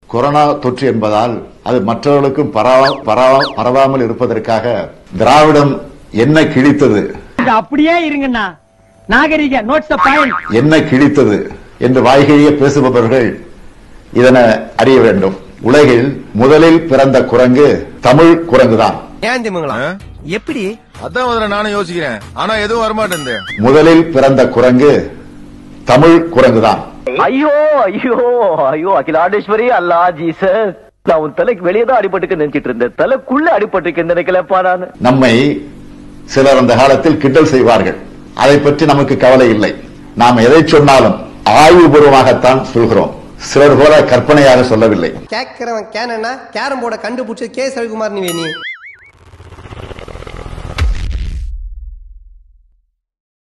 corona தொற்று என்பதால் அது மற்றவர்களுக்கும் பரவ- பரவ- பரவாமல் இருப்பதற்காக திராவிடம் என்ன கிழித்தது இது அப்படியே இருங்கண்ணா நாகரிக நோட்ஸ் பாயிண்ட் என்ன கிழித்தது என்று வாய்கையே பேசுபவர்கள் இதனை அறிய வேண்டும் உலகில் முதலில் பிறந்த குரங்கு தமிழ் குரங்குதான் ஏன் திமுங்களா எப்படி அதான் முதல்ல நானும் யோசிக்கிறேன் ஆனா எதுவும் வரமாட்டேன் முதலில் பிறந்த குரங்கு தமிழ் குரங்குதான் ஐயோ ஐயோ ஐயோ அகிலாண்டேஸ்வரி அல்லா ஜீசஸ் நான் உன் தலைக்கு வெளியே தான் அடிபட்டுக்கு நினைச்சிட்டு இருந்தேன் தலைக்குள்ள அடிபட்டுக்கு நினைக்கலப்பா நான் நம்மை சிலர் அந்த காலத்தில் கிண்டல் செய்வார்கள் அதை பற்றி நமக்கு கவலை இல்லை நாம் எதை சொன்னாலும் ஆய்வுபூர்வமாகத்தான் சொல்கிறோம் சிலர் போல கற்பனையாக சொல்லவில்லை கேட்கிறவன் கேனா கேரம் போர்டை கண்டுபிடிச்சது கே சவிகுமார் நீ